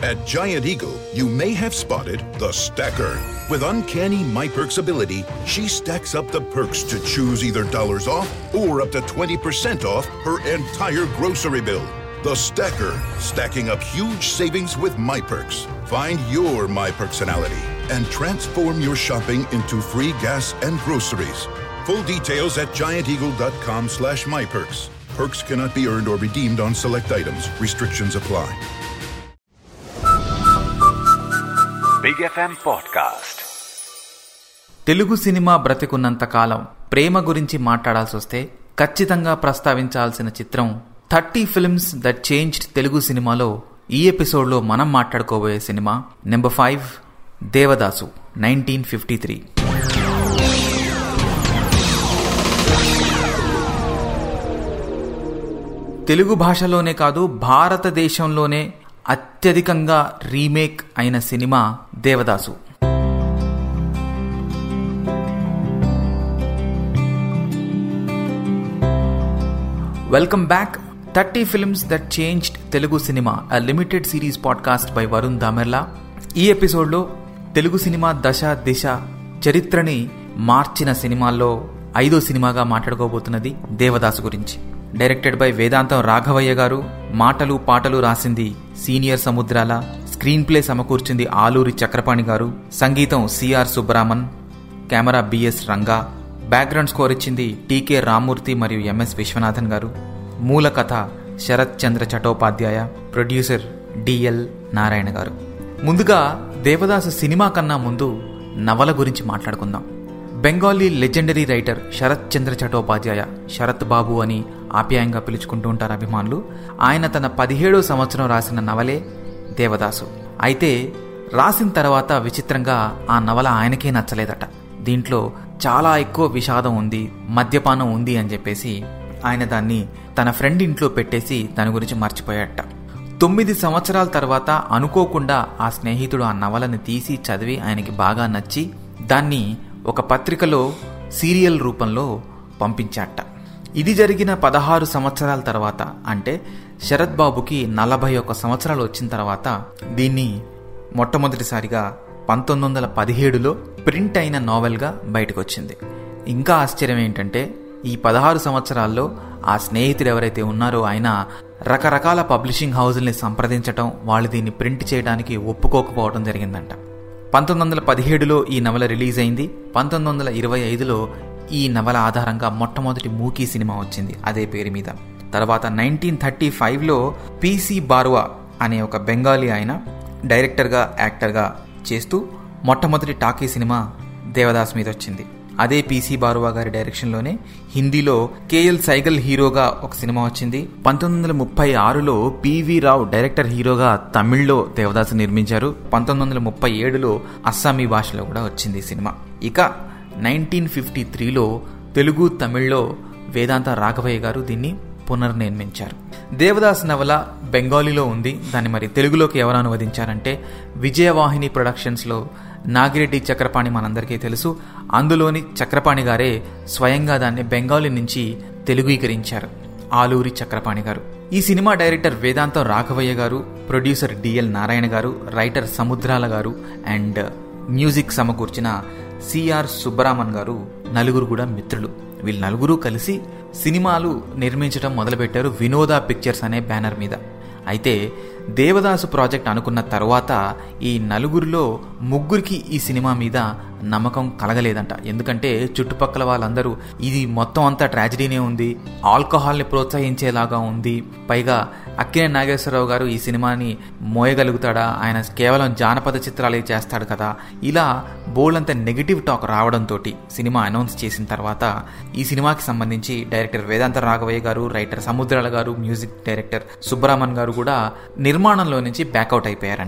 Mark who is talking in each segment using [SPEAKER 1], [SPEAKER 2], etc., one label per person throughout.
[SPEAKER 1] At Giant Eagle, you may have spotted the stacker. With uncanny MyPerks ability, she stacks up the perks to choose either dollars off or up to 20% off her entire grocery bill. The Stacker, stacking up huge savings with MyPerks. Find your My personality and transform your shopping into free gas and groceries. Full details at gianteagle.com slash myperks. Perks cannot be earned or redeemed on select items. Restrictions apply.
[SPEAKER 2] Big FM podcast
[SPEAKER 3] Telugu cinema బ్రతికున్నంత కాలం ప్రేమ గురించి మాట్లాడాల్సి వస్తే ఖచ్చితంగా ప్రస్తావించాల్సిన చిత్రం thirty films that changed Telugu సినిమాలో ఈ ఎపిసోడ్లో మనం మాట్లాడుకోబోయే cinema number five Devadasu nineteen fifty three Telugu భాషలోనే కాదు భారతదేశంలోనే అత్యధికంగా రీమేక్ అయిన cinema Devadasu welcome back thirty films that changed Telugu cinema a limited series podcast by Varun Damerla ఈ ఎపిసోడ్లో తెలుగు సినిమా దశ దిశ చరిత్రని మార్చిన సినిమాల్లో ఐదో సినిమాగా మాట్లాడుకోబోతున్నది దేవదాసు గురించి డైరెక్టెడ్ బై వేదాంతం రాఘవయ్య గారు మాటలు పాటలు రాసింది సీనియర్ సముద్రాల స్క్రీన్ ప్లే సమకూర్చింది ఆలూరి చక్రపాణి గారు సంగీతం CR Subraman camera BS Ranga background score ఇచ్చింది టీకే రామ్మూర్తి మరియు ఎంఎస్ విశ్వనాథన్ గారు మూల కథ శరత్ చంద్ర చటోపాధ్యాయ ప్రొడ్యూసర్ డిఎల్ నారాయణ గారు ముందుగా దేవదాసు సినిమా కన్నా ముందు నవల గురించి మాట్లాడుకుందాం బెంగాలీ లెజెండరీ రైటర్ శరత్ చంద్ర చటోపాధ్యాయ శరత్ బాబు అని ఆప్యాయంగా పిలుచుకుంటూ ఉంటారు అభిమానులు ఆయన తన పదిహేడో సంవత్సరం రాసిన నవలే దేవదాసు అయితే రాసిన తర్వాత విచిత్రంగా ఆ నవల ఆయనకే నచ్చలేదట దీంట్లో చాలా ఎక్కువ విషాదం ఉంది మద్యపానం ఉంది అని చెప్పేసి ఆయన దాన్ని తన ఫ్రెండ్ ఇంట్లో పెట్టేసి దాని గురించి మర్చిపోయాట తొమ్మిది సంవత్సరాల తర్వాత అనుకోకుండా ఆ స్నేహితుడు ఆ నవలని తీసి చదివి ఆయనకి బాగా నచ్చి దాన్ని ఒక పత్రికలో సీరియల్ రూపంలో పంపించాట ఇది జరిగిన పదహారు సంవత్సరాల తర్వాత అంటే శరత్ బాబుకి నలభై ఒక్క సంవత్సరాలు వచ్చిన తర్వాత దీన్ని మొట్టమొదటిసారిగా పంతొమ్మిది వందల పదిహేడులో ప్రింట్ అయిన నావెల్గా బయటకు వచ్చింది ఇంకా ఆశ్చర్యం ఏంటంటే ఈ పదహారు సంవత్సరాల్లో ఆ స్నేహితుడు ఎవరైతే ఉన్నారో ఆయన రకరకాల పబ్లిషింగ్ హౌజుల్ని సంప్రదించటం వాళ్ళు దీన్ని ప్రింట్ చేయడానికి ఒప్పుకోకపోవడం జరిగిందంట పంతొమ్మిది వందల పదిహేడులో ఈ నవల రిలీజ్ అయింది పంతొమ్మిది వందల ఇరవై ఐదులో ఈ నవల ఆధారంగా మొట్టమొదటి మూకీ సినిమా వచ్చింది అదే పేరు మీద తర్వాత నైన్టీన్ థర్టీ ఫైవ్లో పిసి బార్వా అనే ఒక బెంగాలీ ఆయన డైరెక్టర్గా యాక్టర్గా చేస్తూ మొట్టమొదటి టాకీ సినిమా దేవదాస్ మీద వచ్చింది అదే పిసి బారువా గారి డైరెక్షన్లోనే హిందీలో కేఎల్ సైగల్ హీరోగా ఒక సినిమా వచ్చింది పంతొమ్మిది వందల ముప్పై ఆరులో పివి రావు డైరెక్టర్ హీరోగా తమిళ్లో దేవదాసు నిర్మించారు పంతొమ్మిది వందల ముప్పై ఏడులో అస్సామీ భాషలో కూడా వచ్చింది ఈ సినిమా ఇక నైన్టీన్ ఫిఫ్టీ త్రీలో తెలుగు తమిళ్లో వేదాంత రాఘవయ్య గారు దీన్ని పునర్నిర్మించారు దేవదాస్ నవల బెంగాలీలో ఉంది దాన్ని మరి తెలుగులోకి ఎవరు అనువదించారంటే విజయవాహిని ప్రొడక్షన్స్లో నాగిరెడ్డి చక్రపాణి మనందరికీ తెలుసు అందులోని చక్రపాణి గారే స్వయంగా దాన్ని బెంగాలీ నుంచి తెలుగుీకరించారు ఆలూరి చక్రపాణి గారు ఈ సినిమా డైరెక్టర్ వేదాంతం రాఘవయ్య గారు ప్రొడ్యూసర్ డిఎల్ నారాయణ గారు writer Samudrala garu and music సమకూర్చిన సిఆర్ సుబ్బరామన్ గారు నలుగురు కూడా మిత్రులు వీళ్ళు నలుగురు కలిసి సినిమాలు నిర్మించడం మొదలుపెట్టారు వినోద పిక్చర్స్ అనే బ్యానర్ మీద అయితే దేవదాసు ప్రాజెక్ట్ అనుకున్న తర్వాత ఈ నలుగురిలో ముగ్గురికి ఈ సినిమా మీద నమ్మకం కలగలేదంట ఎందుకంటే చుట్టుపక్కల వాళ్ళందరూ ఇది మొత్తం అంతా ట్రాజడీనే ఉంది ఆల్కహాల్ని ప్రోత్సహించేలాగా ఉంది పైగా అక్కినే నాగేశ్వరరావు గారు ఈ సినిమాని మోయగలుగుతాడా ఆయన కేవలం జానపద చిత్రాలే చేస్తాడు కదా ఇలా బోల్డ్ నెగిటివ్ టాక్ రావడంతో సినిమా అనౌన్స్ చేసిన తర్వాత ఈ సినిమాకి సంబంధించి డైరెక్టర్ వేదాంత రాఘవయ్య గారు రైటర్ సముద్రాల గారు మ్యూజిక్ డైరెక్టర్ సుబ్బరామన్ గారు కూడా నిర్మాణంలో నుంచి బ్యాకౌట్ అయిపోయారంట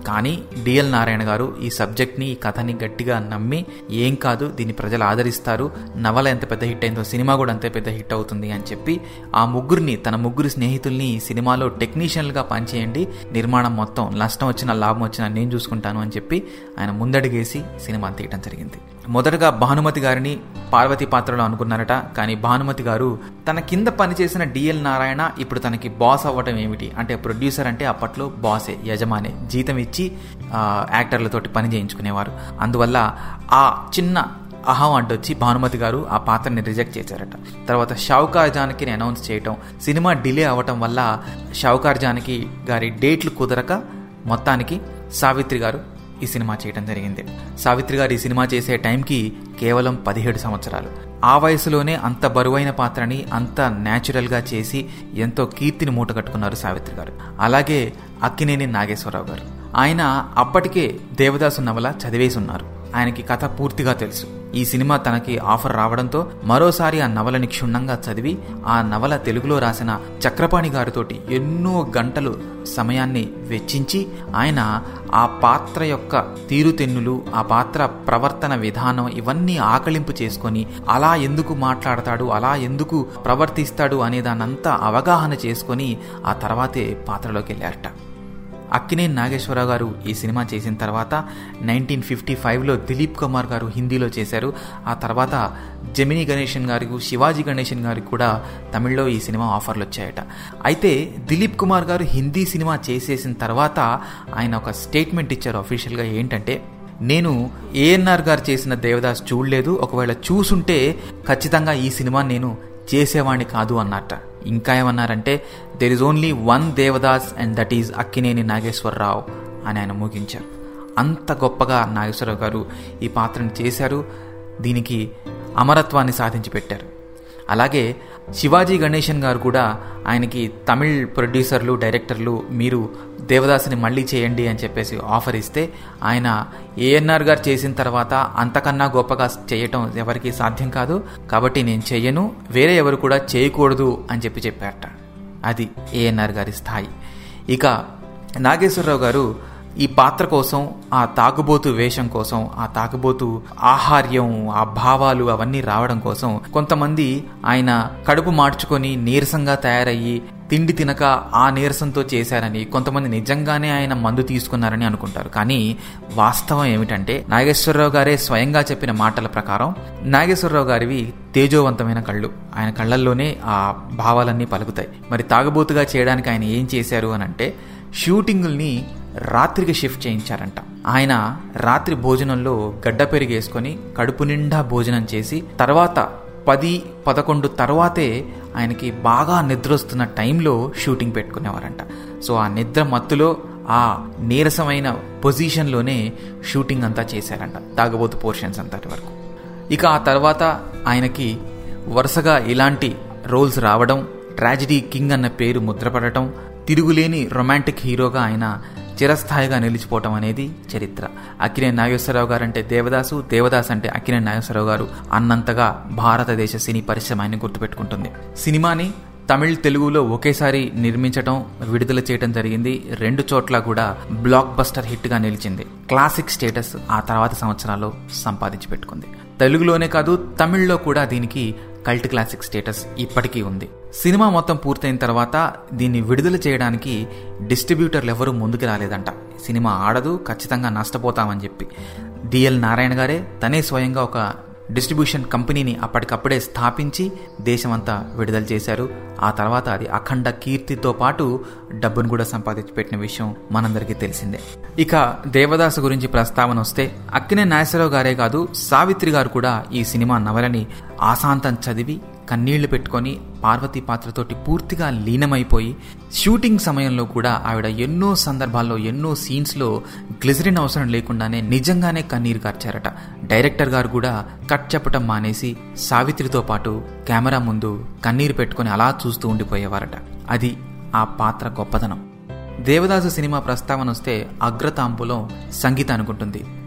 [SPEAKER 3] కానీ డిఎల్ నారాయణ గారు ఈ సబ్జెక్ట్ని ఈ కథని గట్టిగా నమ్మి ఏం కాదు దీన్ని ప్రజలు ఆదరిస్తారు నవల ఎంత పెద్ద హిట్ అయిందో సినిమా కూడా అంతే పెద్ద హిట్ అవుతుంది అని చెప్పి ఆ ముగ్గురిని తన ముగ్గురు స్నేహితుల్ని ఈ సినిమాలో టెక్నీషియన్లుగా పనిచేయండి నిర్మాణం మొత్తం నష్టం వచ్చినా లాభం వచ్చినా నేను చూసుకుంటాను అని చెప్పి ఆయన ముందడుగేసి సినిమా తీయడం జరిగింది మొదటగా భానుమతి గారిని పార్వతి పాత్రలో అనుకున్నారట కానీ భానుమతి గారు తన కింద పనిచేసిన డిఎల్ నారాయణ ఇప్పుడు తనకి బాస్ అవ్వటం ఏమిటి అంటే ప్రొడ్యూసర్ అంటే అప్పట్లో బాసే యజమానే జీతం ఇచ్చి ఆ, యాక్టర్లతోటి పని చేయించుకునేవారు అందువల్ల ఆ చిన్న అహం అడ్డొచ్చి భానుమతి గారు ఆ పాత్రని రిజెక్ట్ చేశారట తర్వాత షౌకార్ జానకిని అనౌన్స్ చేయటం సినిమా డిలే అవ్వటం వల్ల షౌకార్ జానకి గారి డేట్లు కుదరక మొత్తానికి సావిత్రి గారు ఈ సినిమా చేయడం జరిగింది సావిత్రి గారు ఈ సినిమా చేసే టైంకి కేవలం పదిహేడు సంవత్సరాలు ఆ వయసులోనే అంత బరువైన పాత్రని అంత న్యాచురల్గా చేసి ఎంతో కీర్తిని మూటగట్టుకున్నారు సావిత్రి గారు అలాగే అక్కినేని నాగేశ్వరరావు గారు ఆయన అప్పటికే దేవదాసు నవల చదివేసి ఉన్నారు ఆయనకి కథ పూర్తిగా తెలుసు ఈ సినిమా తనకి ఆఫర్ రావడంతో మరోసారి ఆ నవలని క్షుణ్ణంగా చదివి ఆ నవల తెలుగులో రాసిన చక్రపాణి గారితోటి ఎన్నో గంటలు సమయాన్ని వెచ్చించి ఆయన ఆ పాత్ర యొక్క తీరుతెన్నులు ఆ పాత్ర ప్రవర్తన విధానం ఇవన్నీ ఆకలింపు చేసుకొని అలా ఎందుకు మాట్లాడతాడు అలా ఎందుకు ప్రవర్తిస్తాడు అనే దానంతా అవగాహన చేసుకొని ఆ తర్వాతే పాత్రలోకి వెళ్ళారట అక్కినేని నాగేశ్వరరావు గారు ఈ సినిమా చేసిన తర్వాత నైన్టీన్ ఫిఫ్టీ ఫైవ్లో దిలీప్ కుమార్ గారు హిందీలో చేశారు ఆ తర్వాత జమినీ గణేషన్ గారికి శివాజీ గణేషన్ గారికి కూడా తమిళ్లో ఈ సినిమా ఆఫర్లు వచ్చాయట అయితే దిలీప్ కుమార్ గారు హిందీ సినిమా చేసేసిన తర్వాత ఆయన ఒక స్టేట్మెంట్ ఇచ్చారు అఫీషియల్గా ఏంటంటే నేను ఏఎన్ఆర్ గారు చేసిన దేవదాస్ చూడలేదు ఒకవేళ చూసుంటే ఖచ్చితంగా ఈ సినిమా నేను చేసేవాణ్ణి కాదు అన్నట్ట ఇంకా ఏమన్నారంటే there is only one Devdas and that is Akkineni Nageswara Rao అని ఆయన ముగించారు అంత గొప్పగా నాగేశ్వరరావు గారు ఈ పాత్రను చేశారు దీనికి అమరత్వాన్ని సాధించి పెట్టారు అలాగే శివాజీ గణేశన్ గారు కూడా ఆయనకి తమిళ్ ప్రొడ్యూసర్లు డైరెక్టర్లు మీరు దేవదాసుని మళ్ళీ చేయండి అని చెప్పేసి ఆఫర్ ఇస్తే ఆయన ఏఎన్ఆర్ గారు చేసిన తర్వాత అంతకన్నా గొప్పగా చేయటం ఎవరికి సాధ్యం కాదు కాబట్టి నేను చెయ్యను వేరే ఎవరు కూడా చేయకూడదు అని చెప్పి చెప్పారట అది ఏఎన్ఆర్ గారి స్థాయి ఇక నాగేశ్వరరావు గారు ఈ పాత్ర కోసం ఆ తాగుబోతు వేషం కోసం ఆ తాగుబోతు ఆహార్యం ఆ భావాలు అవన్నీ రావడం కోసం కొంతమంది ఆయన కడుపు మార్చుకొని నీరసంగా తయారయ్యి తిండి తినక ఆ నీరసంతో చేశారని కొంతమంది నిజంగానే ఆయన మందు తీసుకున్నారని అనుకుంటారు కానీ వాస్తవం ఏమిటంటే నాగేశ్వరరావు గారే స్వయంగా చెప్పిన మాటల ప్రకారం నాగేశ్వరరావు గారివి తేజోవంతమైన కళ్ళు ఆయన కళ్ళల్లోనే ఆ భావాలన్నీ పలుకుతాయి మరి తాగుబోతుగా చేయడానికి ఆయన ఏం చేశారు అని అంటే షూటింగుల్ని రాత్రికి షిఫ్ట్ చేయించారంట ఆయన రాత్రి భోజనంలో గడ్డ పెరిగేసుకొని కడుపు నిండా భోజనం చేసి తర్వాత పది పదకొండు తర్వాతే ఆయనకి బాగా నిద్ర వస్తున్న టైంలో షూటింగ్ పెట్టుకునేవారంట సో ఆ నిద్ర మత్తులో ఆ నీరసమైన పొజిషన్లోనే షూటింగ్ అంతా చేశారంట తాగబోతు పోర్షన్స్ అంతటి వరకు ఇక ఆ తర్వాత ఆయనకి వరుసగా ఇలాంటి రోల్స్ రావడం ట్రాజిడీ కింగ్ అన్న పేరు ముద్రపడటం తిరుగులేని రొమాంటిక్ హీరోగా ఆయన చిరస్థాయిగా నిలిచిపోవటం అనేది చరిత్ర అక్కినేని నాగేశ్వరరావు గారు అంటే దేవదాసు దేవదాస్ అంటే అక్కినేని నాగేశ్వరరావు గారు అన్నంతగా భారతదేశ సినీ పరిశ్రమ ఆయన గుర్తుపెట్టుకుంటుంది సినిమాని తమిళ్ తెలుగులో ఒకేసారి నిర్మించడం విడుదల చేయడం జరిగింది రెండు చోట్ల కూడా బ్లాక్ బస్టర్ హిట్ గా నిలిచింది క్లాసిక్ స్టేటస్ ఆ తర్వాత సంవత్సరాల్లో సంపాదించి పెట్టుకుంది తెలుగులోనే కాదు తమిళ్లో కూడా దీనికి కల్ట్ క్లాసిక్ స్టేటస్ ఇప్పటికీ ఉంది సినిమా మొత్తం పూర్తయిన తర్వాత దీన్ని విడుదల చేయడానికి డిస్ట్రిబ్యూటర్లు ఎవరూ ముందుకు రాలేదంట సినిమా ఆడదు ఖచ్చితంగా నష్టపోతామని చెప్పి డిఎల్ నారాయణ గారే తనే స్వయంగా ఒక డిస్ట్రిబ్యూషన్ కంపెనీని అప్పటికప్పుడే స్థాపించి దేశమంతా విడుదల చేశారు ఆ తర్వాత అది అఖండ కీర్తితో పాటు డబ్బును కూడా సంపాదించి పెట్టిన విషయం మనందరికీ తెలిసిందే ఇక దేవదాసు గురించి ప్రస్తావన వస్తే అక్కినే నాగేశ్వరరావు గారే కాదు సావిత్రి గారు కూడా ఈ సినిమా నవలని ఆశాంతం చదివి కన్నీళ్లు పెట్టుకొని పార్వతి పాత్రతోటి పూర్తిగా లీనమైపోయి షూటింగ్ సమయంలో కూడా ఆవిడ ఎన్నో సందర్భాల్లో ఎన్నో సీన్స్లో గ్లిజరిన్ అవసరం లేకుండానే నిజంగానే కన్నీరు కార్చారట డైరెక్టర్ గారు కూడా కట్ చెప్పటం మానేసి సావిత్రితో పాటు కెమెరా ముందు కన్నీరు పెట్టుకొని అలా చూస్తూ ఉండిపోయేవారట అది ఆ పాత్ర గొప్పతనం దేవదాసు సినిమా ప్రస్తావన వస్తే అగ్రతాంబూలం సంగీత అనుకుంటుంది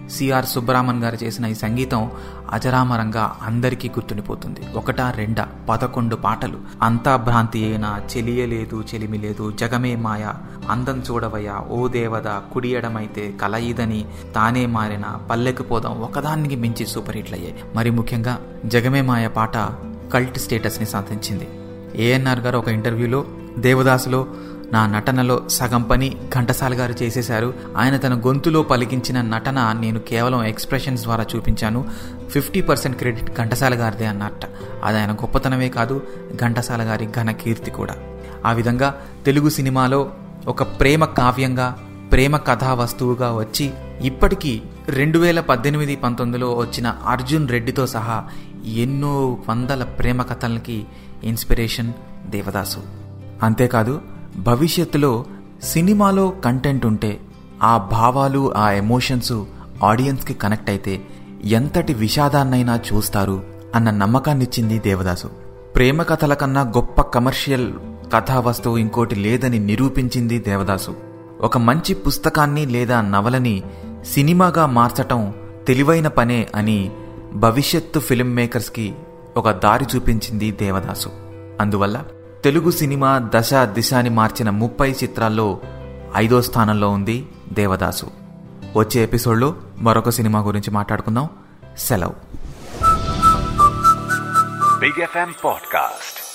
[SPEAKER 3] సిఆర్ సుబ్బరామన్ గారు చేసిన ఈ సంగీతం అజరామరంగా అందరికీ గుర్తుండిపోతుంది ఒకటా రెండా పదకొండు పాటలు అంతా భ్రాంతి అయినా చెలియలేదు చెలిమి లేదు జగమే మాయ అందం చూడవయ్యా ఓ దేవద కుడియడమైతే కలయిదని తానే మారిన పల్లెకు పోదాం ఒకదానికి మించి సూపర్ హిట్లు అయ్యాయి మరి ముఖ్యంగా జగమే మాయ పాట కల్ట్ స్టేటస్ని సాధించింది ఏఎన్ఆర్ గారు ఒక ఇంటర్వ్యూలో దేవదాసులో నా నటనలో సగం పని ఘంటసాల గారు చేసేశారు ఆయన తన గొంతులో పలికించిన నటన నేను కేవలం ఎక్స్ప్రెషన్స్ ద్వారా చూపించాను ఫిఫ్టీ పర్సెంట్ క్రెడిట్ ఘంటసాల గారిదే అన్నట్ట అది ఆయన గొప్పతనమే కాదు ఘంటసాల గారి ఘన కీర్తి కూడా ఆ విధంగా తెలుగు సినిమాలో ఒక ప్రేమ కావ్యంగా ప్రేమ కథా వస్తువుగా వచ్చి ఇప్పటికీ రెండు వేల పద్దెనిమిది పంతొమ్మిదిలో వచ్చిన అర్జున్ రెడ్డితో సహా ఎన్నో వందల ప్రేమ కథలకి ఇన్స్పిరేషన్ దేవదాసు అంతేకాదు భవిష్యత్తులో సినిమాలో కంటెంట్ ఉంటే ఆ భావాలు ఆ ఎమోషన్స్ ఆడియన్స్కి కనెక్ట్ అయితే ఎంతటి విషాదాన్నైనా చూస్తారు అన్న నమ్మకాన్నిచ్చింది దేవదాసు ప్రేమ కథల కన్నా గొప్ప కమర్షియల్ కథా వస్తువు ఇంకోటి లేదని నిరూపించింది దేవదాసు ఒక మంచి పుస్తకాన్ని లేదా నవలని సినిమాగా మార్చటం తెలివైన పనే అని భవిష్యత్తు ఫిల్మ్ మేకర్స్కి ఒక దారి చూపించింది దేవదాసు అందువల్ల తెలుగు సినిమా దశ దిశాని మార్చిన ముప్పై చిత్రాల్లో ఐదో స్థానంలో ఉంది దేవదాసు వచ్చే ఎపిసోడ్లో మరొక సినిమా గురించి మాట్లాడుకుందాం సెలవు
[SPEAKER 2] Big FM Podcast.